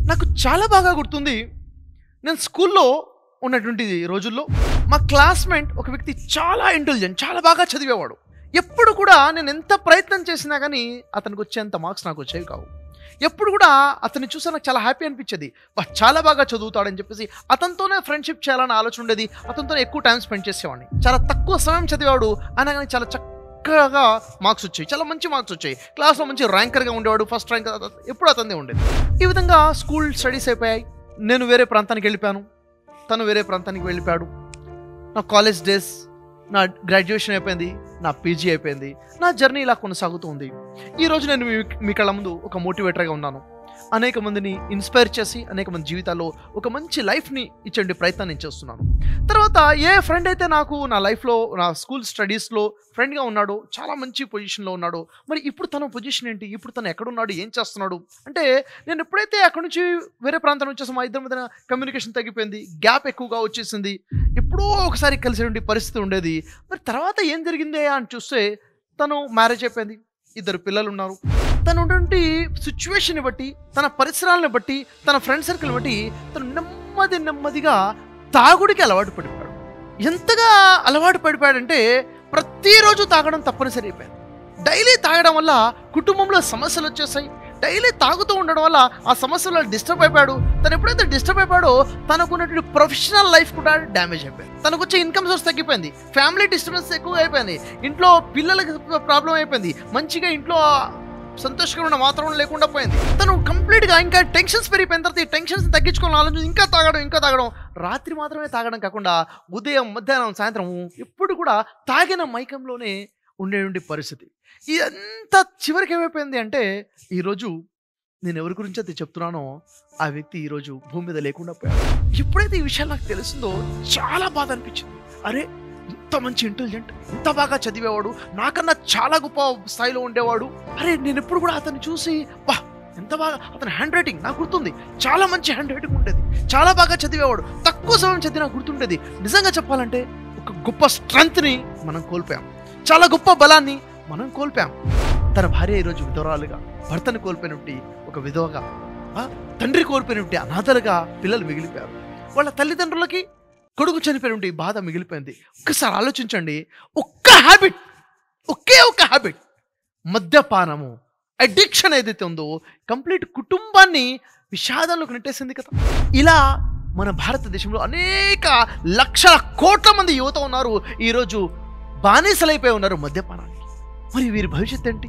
నాకు చాలా బాగా గుర్తుంది నేను స్కూల్లో ఉన్నటువంటి రోజుల్లో మా క్లాస్మేట్ ఒక వ్యక్తి చాలా ఇంటెలిజెంట్ చాలా బాగా చదివేవాడు ఎప్పుడు కూడా నేను ఎంత ప్రయత్నం చేసినా కానీ అతనికి వచ్చేంత మార్క్స్ నాకు వచ్చేవి కావు ఎప్పుడు కూడా అతన్ని చూస్తే నాకు చాలా హ్యాపీ అనిపించేది వా చాలా బాగా చదువుతాడని చెప్పేసి అతనితోనే ఫ్రెండ్షిప్ చేయాలని ఆలోచన ఉండేది అతనితోనే ఎక్కువ టైం స్పెండ్ చేసేవాడిని చాలా తక్కువ సమయం చదివాడు అయినా కానీ చాలా చక్కగా మార్క్స్ వచ్చాయి చాలా మంచి మార్క్స్ వచ్చాయి క్లాస్లో మంచి ర్యాంకర్గా ఉండేవాడు ఫస్ట్ ర్యాంక్ ఎప్పుడు అతనిదే ఉండేది ఈ విధంగా స్కూల్ స్టడీస్ అయిపోయాయి నేను వేరే ప్రాంతానికి వెళ్ళిపోయాను తను వేరే ప్రాంతానికి వెళ్ళిపోయాడు నా కాలేజ్ డేస్ నా గ్రాడ్యుయేషన్ అయిపోయింది నా పీజీ అయిపోయింది నా జర్నీ ఇలా కొనసాగుతూ ఉంది ఈరోజు నేను మీ మీ కళ్ళ ముందు ఒక మోటివేటర్గా ఉన్నాను అనేక మందిని ఇన్స్పైర్ చేసి అనేక మంది జీవితాల్లో ఒక మంచి లైఫ్ని ఇచ్చే ప్రయత్నం నేను చేస్తున్నాను తర్వాత ఏ ఫ్రెండ్ అయితే నాకు నా లైఫ్లో నా స్కూల్ స్టడీస్లో ఫ్రెండ్గా ఉన్నాడో చాలా మంచి పొజిషన్లో ఉన్నాడో మరి ఇప్పుడు తన పొజిషన్ ఏంటి ఇప్పుడు తను ఎక్కడున్నాడు ఏం చేస్తున్నాడు అంటే నేను ఎప్పుడైతే అక్కడి నుంచి వేరే ప్రాంతం వచ్చేసి మా ఇద్దరి మధ్యన కమ్యూనికేషన్ తగ్గిపోయింది గ్యాప్ ఎక్కువగా వచ్చేసింది ఎప్పుడో ఒకసారి కలిసి పరిస్థితి ఉండేది మరి తర్వాత ఏం జరిగిందే అని చూస్తే తను మ్యారేజ్ అయిపోయింది ఇద్దరు పిల్లలు ఉన్నారు తను ఉన్నటువంటి సిచ్యువేషన్ బట్టి తన పరిసరాలను బట్టి తన ఫ్రెండ్ సర్కిల్ బట్టి తను నెమ్మది నెమ్మదిగా తాగుడికి అలవాటు పడిపోయాడు ఎంతగా అలవాటు పడిపోయాడంటే ప్రతిరోజు తాగడం తప్పనిసరి అయిపోయింది డైలీ తాగడం వల్ల కుటుంబంలో సమస్యలు వచ్చేసాయి డైలీ తాగుతూ ఉండడం వల్ల ఆ సమస్యలో డిస్టర్బ్ అయిపోయాడు తను ఎప్పుడైతే డిస్టర్బ్ అయిపోయాడో తనకున్నటువంటి ప్రొఫెషనల్ లైఫ్ కూడా డ్యామేజ్ అయిపోయింది తనకు వచ్చే ఇన్కమ్ సోర్స్ తగ్గిపోయింది ఫ్యామిలీ డిస్టర్బెన్స్ ఎక్కువ అయిపోయింది ఇంట్లో పిల్లలకి ప్రాబ్లం అయిపోయింది మంచిగా ఇంట్లో సంతోషకరమైన వాతావరణం లేకుండా పోయింది తను కంప్లీట్గా ఇంకా టెన్షన్స్ పెరిగిపోయిన తర్వాత ఈ టెన్షన్స్ తగ్గించుకోవాలని ఆలోచన ఇంకా తాగడం ఇంకా తాగడం రాత్రి మాత్రమే తాగడం కాకుండా ఉదయం మధ్యాహ్నం సాయంత్రం ఎప్పుడు కూడా తాగిన మైకంలోనే ఉండేటువంటి పరిస్థితి ఇదంతా చివరికి ఏమైపోయింది అంటే ఈరోజు నేను ఎవరి గురించి అయితే చెప్తున్నానో ఆ వ్యక్తి ఈరోజు భూమి మీద లేకుండా పోయాడు ఎప్పుడైతే ఈ విషయాలు నాకు తెలిసిందో చాలా బాధ అనిపించింది అరే ఇంత మంచి ఇంటెలిజెంట్ ఇంత బాగా చదివేవాడు నాకన్నా చాలా గొప్ప స్థాయిలో ఉండేవాడు అరే నేను ఎప్పుడు కూడా అతన్ని చూసి వా ఎంత బాగా అతని హ్యాండ్ రైటింగ్ నాకు గుర్తుంది చాలా మంచి హ్యాండ్ రైటింగ్ ఉండేది చాలా బాగా చదివేవాడు తక్కువ సమయం చదివి నాకు గుర్తుండేది నిజంగా చెప్పాలంటే ఒక గొప్ప స్ట్రెంగ్త్ని మనం కోల్పోయాం చాలా గొప్ప బలాన్ని మనం కోల్పోయాం తన భార్య ఈరోజు విధవరాలుగా భర్తను కోల్పోయినట్టి ఒక విధవగా ఆ, తండ్రి కోల్పోయినట్టి అనాథలుగా పిల్లలు మిగిలిపోయారు వాళ్ళ తల్లిదండ్రులకి కొడుకు చనిపోయినటువంటి బాధ మిగిలిపోయింది ఒక్కసారి ఆలోచించండి ఒక్క హ్యాబిట్ ఒకే ఒక్క హ్యాబిట్ మద్యపానము అడిక్షన్ ఏదైతే ఉందో కంప్లీట్ కుటుంబాన్ని విషాదంలోకి నెట్టేసింది కదా ఇలా మన భారతదేశంలో అనేక లక్షల కోట్ల మంది యువత ఉన్నారు ఈరోజు బానిసలైపోయి ఉన్నారు మద్యపానానికి మరి వీరి భవిష్యత్ ఏంటి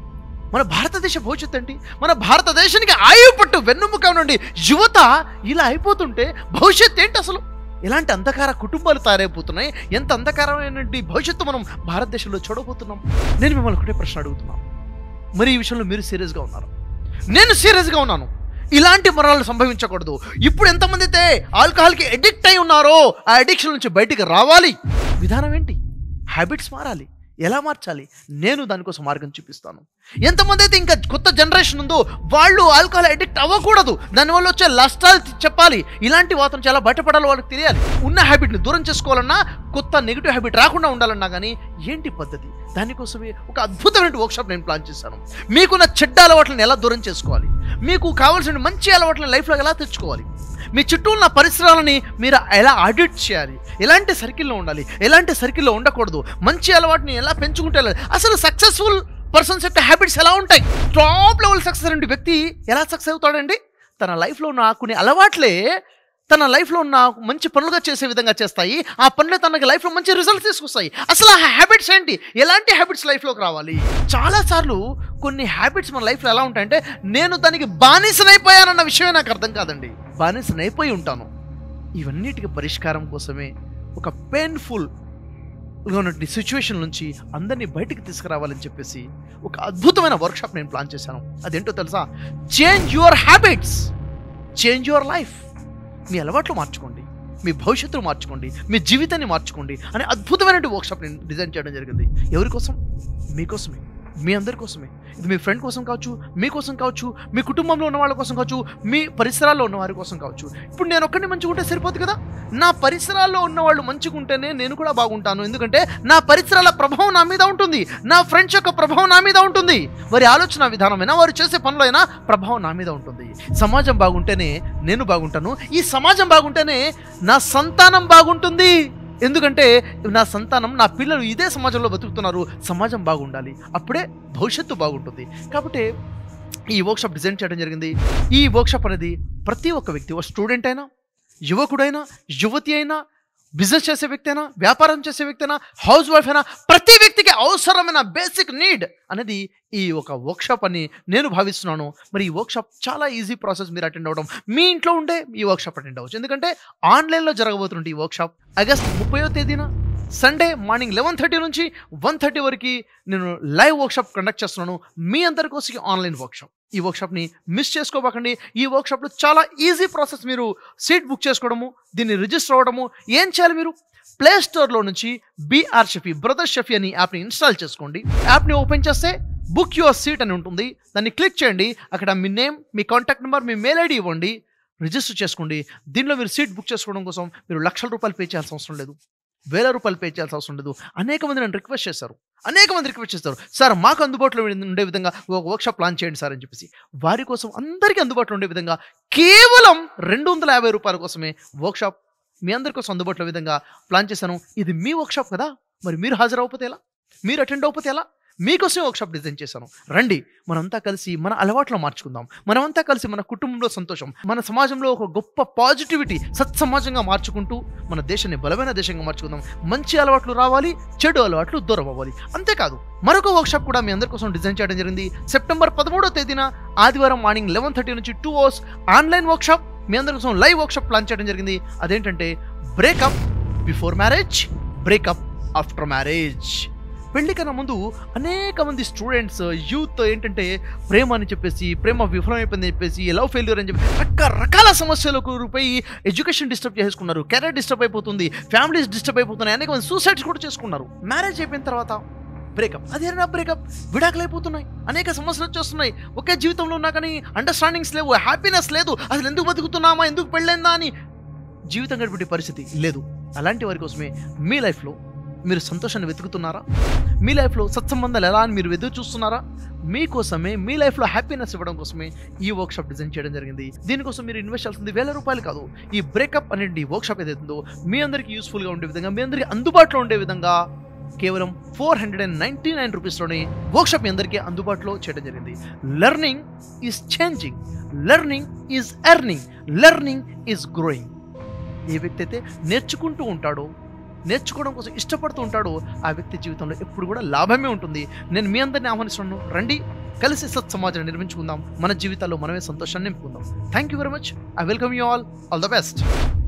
మన భారతదేశ భవిష్యత్ ఏంటి మన భారతదేశానికి ఆయువు పట్టు వెన్నుముక నుండి యువత ఇలా అయిపోతుంటే భవిష్యత్ ఏంటి అసలు ఎలాంటి అంధకార కుటుంబాలు తయారైపోతున్నాయి ఎంత అంధకారమైనటువంటి భవిష్యత్తు మనం భారతదేశంలో చూడబోతున్నాం నేను మిమ్మల్ని ఒకటే ప్రశ్న అడుగుతున్నాను మరి ఈ విషయంలో మీరు సీరియస్గా ఉన్నారు నేను సీరియస్గా ఉన్నాను ఇలాంటి మరణాలు సంభవించకూడదు ఇప్పుడు ఎంతమంది అయితే ఆల్కహాల్కి అడిక్ట్ అయి ఉన్నారో ఆ అడిక్షన్ నుంచి బయటికి రావాలి విధానం ఏంటి హ్యాబిట్స్ మారాలి ఎలా మార్చాలి నేను దానికోసం మార్గం చూపిస్తాను ఎంతమంది అయితే ఇంకా కొత్త జనరేషన్ ఉందో వాళ్ళు ఆల్కహాల్ అడిక్ట్ అవ్వకూడదు దానివల్ల వచ్చే నష్టాలు చెప్పాలి ఇలాంటి వాతావరణం చాలా బయటపడాలి వాళ్ళకి తెలియాలి ఉన్న హ్యాబిట్ని దూరం చేసుకోవాలన్నా కొత్త నెగిటివ్ హ్యాబిట్ రాకుండా ఉండాలన్నా కానీ ఏంటి పద్ధతి దానికోసమే ఒక అద్భుతమైన వర్క్షాప్ నేను ప్లాన్ చేశాను మీకున్న చెడ్డ అలవాట్లను ఎలా దూరం చేసుకోవాలి మీకు కావాల్సిన మంచి అలవాట్లను లైఫ్లో ఎలా తెచ్చుకోవాలి మీ చుట్టూ ఉన్న పరిసరాలని మీరు ఎలా ఆడిట్ చేయాలి ఎలాంటి సర్కిల్లో ఉండాలి ఎలాంటి సర్కిల్లో ఉండకూడదు మంచి అలవాటుని ఎలా పెంచుకుంటే వెళ్ళాలి? అసలు సక్సెస్ఫుల్ పర్సన్స్ యొక్క హ్యాబిట్స్ ఎలా ఉంటాయి టాప్ లెవెల్ సక్సెస్ అనే వ్యక్తి ఎలా సక్సెస్ అవుతాడండి తన లైఫ్లో ఉన్న కొన్ని అలవాట్లే తన లైఫ్లో ఉన్న మంచి పనులుగా చేసే విధంగా చేస్తాయి ఆ పనులే తనకి లైఫ్లో మంచి రిజల్ట్స్ తీసుకొస్తాయి అసలు ఆ హ్యాబిట్స్ ఏంటి ఎలాంటి హ్యాబిట్స్ లైఫ్లోకి రావాలి చాలాసార్లు కొన్ని హ్యాబిట్స్ మన లైఫ్లో ఎలా ఉంటాయంటే నేను దానికి బానిసనైపోయానన్న విషయమే నాకు అర్థం కాదండి బానిసనైపోయి ఉంటాను ఇవన్నిటికి పరిష్కారం కోసమే ఒక పెయిన్ఫుల్ ఉన్నటువంటి సిచ్యువేషన్ నుంచి అందరినీ బయటికి తీసుకురావాలని చెప్పేసి ఒక అద్భుతమైన వర్క్షాప్ నేను ప్లాన్ చేశాను అదేంటో తెలుసా change your habits change your life మీ అలవాట్లు మార్చుకోండి మీ భవిష్యత్తును మార్చుకోండి మీ జీవితాన్ని మార్చుకోండి అనే అద్భుతమైన వర్క్షాప్ నేను డిజైన్ చేయడం జరిగింది ఎవరి కోసం మీకోసమే మీ అందరి కోసమే ఇది మీ ఫ్రెండ్ కోసం కావచ్చు మీ కోసం కావచ్చు మీ కుటుంబంలో ఉన్న వాళ్ళ కోసం కావచ్చు మీ పరిసరాల్లో ఉన్న వారి కోసం కావచ్చు ఇప్పుడు నేను ఒక్కడిని మంచిగా ఉంటే సరిపోదు కదా నా పరిసరాల్లో ఉన్న వాళ్ళు మంచిగా ఉంటేనే నేను కూడా బాగుంటాను ఎందుకంటే నా పరిసరాల ప్రభావం నా మీద ఉంటుంది నా ఫ్రెండ్స్ యొక్క ప్రభావం నా మీద ఉంటుంది వారి ఆలోచన విధానమైనా వారు చేసే పనులైనా ప్రభావం నా మీద ఉంటుంది సమాజం బాగుంటేనే నేను బాగుంటాను ఈ సమాజం బాగుంటేనే నా సంతానం బాగుంటుంది ఎందుకంటే నా సంతానం నా పిల్లలు ఇదే సమాజంలో బతుకుతున్నారు సమాజం బాగుండాలి అప్పుడే భవిష్యత్తు బాగుంటుంది కాబట్టి ఈ వర్క్షాప్ డిజైన్ చేయడం జరిగింది ఈ వర్క్షాప్ అనేది ప్రతి ఒక్క వ్యక్తి ఒక స్టూడెంట్ అయినా యువకుడైనా యువతి అయినా బిజినెస్ చేసే వ్యక్తి అయినా వ్యాపారం చేసే వ్యక్తి అయినా హౌస్ వైఫ్ అయినా ప్రతి వ్యక్తికి అవసరమైన బేసిక్ నీడ్ అనేది ఈ ఒక వర్క్షాప్ అని నేను భావిస్తున్నాను మరి ఈ వర్క్షాప్ చాలా ఈజీ ప్రాసెస్ మీరు అటెండ్ అవ్వడం మీ ఇంట్లో ఉండే ఈ వర్క్షాప్ అటెండ్ అవ్వచ్చు ఎందుకంటే ఆన్లైన్లో జరగబోతుంది ఈ వర్క్షాప్ ఆగస్ట్ ముప్పయో తేదీన సండే మార్నింగ్ లెవెన్ థర్టీ నుంచి వన్ థర్టీ వరకు నేను లైవ్ వర్క్షాప్ కండక్ట్ చేస్తున్నాను మీ అందరి కోసం ఆన్లైన్ వర్క్షాప్ ఈ వర్క్షాప్ని మిస్ చేసుకోబాకండి ఈ వర్క్షాప్లో చాలా ఈజీ ప్రాసెస్ మీరు సీట్ బుక్ చేసుకోవడము దీన్ని రిజిస్టర్ అవ్వడము ఏం చేయాలి మీరు ప్లే స్టోర్లో నుంచి బీఆర్ షఫీ బ్రదర్ షఫీ అని యాప్ని ఇన్స్టాల్ చేసుకోండి యాప్ని ఓపెన్ చేస్తే బుక్ యువర్ సీట్ అని ఉంటుంది దాన్ని క్లిక్ చేయండి అక్కడ మీ నేమ్ మీ కాంటాక్ట్ నెంబర్ మీ మెయిల్ ఐడి ఇవ్వండి రిజిస్టర్ చేసుకోండి దీనిలో మీరు సీట్ బుక్ చేసుకోవడం కోసం మీరు లక్షల రూపాయలు పే చేయాల్సిన అవసరం లేదు వేల రూపాయలు పే చేయాల్సిన అవసరం లేదు అనేక మంది నన్ను రిక్వెస్ట్ చేశారు అనేక మంది రిక్వెస్ట్ చేస్తారు సార్ మాకు అందుబాటులో ఉండే విధంగా ఒక వర్క్షాప్ ప్లాన్ చేయండి సార్ అని చెప్పేసి వారి కోసం అందరికీ అందుబాటులో ఉండే విధంగా కేవలం రెండు వందల యాభై రూపాయల కోసమే వర్క్షాప్ మీ అందరి కోసం అందుబాటులో విధంగా ప్లాన్ చేశాను ఇది మీ వర్క్షాప్ కదా మరి మీరు హాజరవకపోతే ఎలా మీరు అటెండ్ అవ్వకపోతే ఎలా మీకోసమే వర్క్షాప్ డిజైన్ చేశాను రండి మనంతా కలిసి మన అలవాట్లో మార్చుకుందాం మనమంతా కలిసి మన కుటుంబంలో సంతోషం మన సమాజంలో ఒక గొప్ప పాజిటివిటీ సత్సమాజంగా మార్చుకుంటూ మన దేశాన్ని బలమైన దేశంగా మార్చుకుందాం మంచి అలవాట్లు రావాలి చెడు అలవాట్లు దూరం అవ్వాలి అంతేకాదు మరొక వర్క్షాప్ కూడా మీ అందరి కోసం డిజైన్ చేయడం జరిగింది సెప్టెంబర్ పదమూడో తేదీన ఆదివారం మార్నింగ్ లెవెన్ థర్టీ నుంచి టూ అవర్స్ ఆన్లైన్ వర్క్షాప్ మీ అందరి కోసం లైవ్ వర్క్షాప్ ప్లాన్ చేయడం జరిగింది అదేంటంటే breakup before marriage breakup after marriage పెళ్లి కన్నా ముందు అనేక మంది స్టూడెంట్స్ యూత్ ఏంటంటే ప్రేమ అని చెప్పేసి ప్రేమ విఫలమైపోయిందని చెప్పేసి లవ్ ఫెయిల్యూర్ అని చెప్పి రకరకాల సమస్యలకు పోయి ఎడ్యుకేషన్ డిస్టర్బ్ చేసుకున్నారు కెరీర్ డిస్టర్బ్ అయిపోతుంది ఫ్యామిలీస్ డిస్టర్బ్ అయిపోతున్నాయి అనేక మంది సూసైడ్స్ కూడా చేసుకున్నారు మ్యారేజ్ అయిపోయిన తర్వాత బ్రేకప్ అదేనా బ్రేకప్ విడాకులు అయిపోతున్నాయి అనేక సమస్యలు వచ్చేస్తున్నాయి ఒకే జీవితంలో ఉన్నా కానీ అండర్స్టాండింగ్స్ లేవు హ్యాపీనెస్ లేదు అసలు ఎందుకు బతుకుతున్నామా ఎందుకు పెళ్ళైందా అని జీవితం గడిపే పరిస్థితి లేదు అలాంటి వారి కోసమే మీ లైఫ్లో మీరు సంతోషాన్ని వెతుకుతున్నారా మీ లైఫ్లో సత్సంబంధాలు ఎలా అని మీరు ఎదురు చూస్తున్నారా మీకోసమే మీ లైఫ్లో హ్యాపీనెస్ ఇవ్వడం కోసమే ఈ వర్క్షాప్ డిజైన్ చేయడం జరిగింది దీనికోసం మీరు ఇన్వెస్ట్ చేయాల్సింది వేల రూపాయలు కాదు ఈ బ్రేకప్ అనేది వర్క్షాప్ ఏదైతుందో మీ అందరికీ యూస్ఫుల్గా ఉండే విధంగా మీ అందరికీ అందుబాటులో ఉండే విధంగా కేవలం four hundred and ninety nine రూపీస్లోనే వర్క్షాప్ మీ అందరికీ అందుబాటులో చేయడం జరిగింది learning is changing learning is earning learning is growing ఏ వ్యక్తి అయితే నేర్చుకుంటూ ఉంటాడో నేర్చుకోవడం కోసం ఇష్టపడుతూ ఉంటాడో ఆ వ్యక్తి జీవితంలో ఎప్పుడు కూడా లాభమే ఉంటుంది నేను మీ అందరిని ఆహ్వానిస్తున్నాను రండి కలిసి సత్ సమాజాన్ని నిర్మించుకుందాం మన జీవితాల్లో మనమే సంతోషాన్ని నింపుకుందాం thank you very much I welcome you all all the best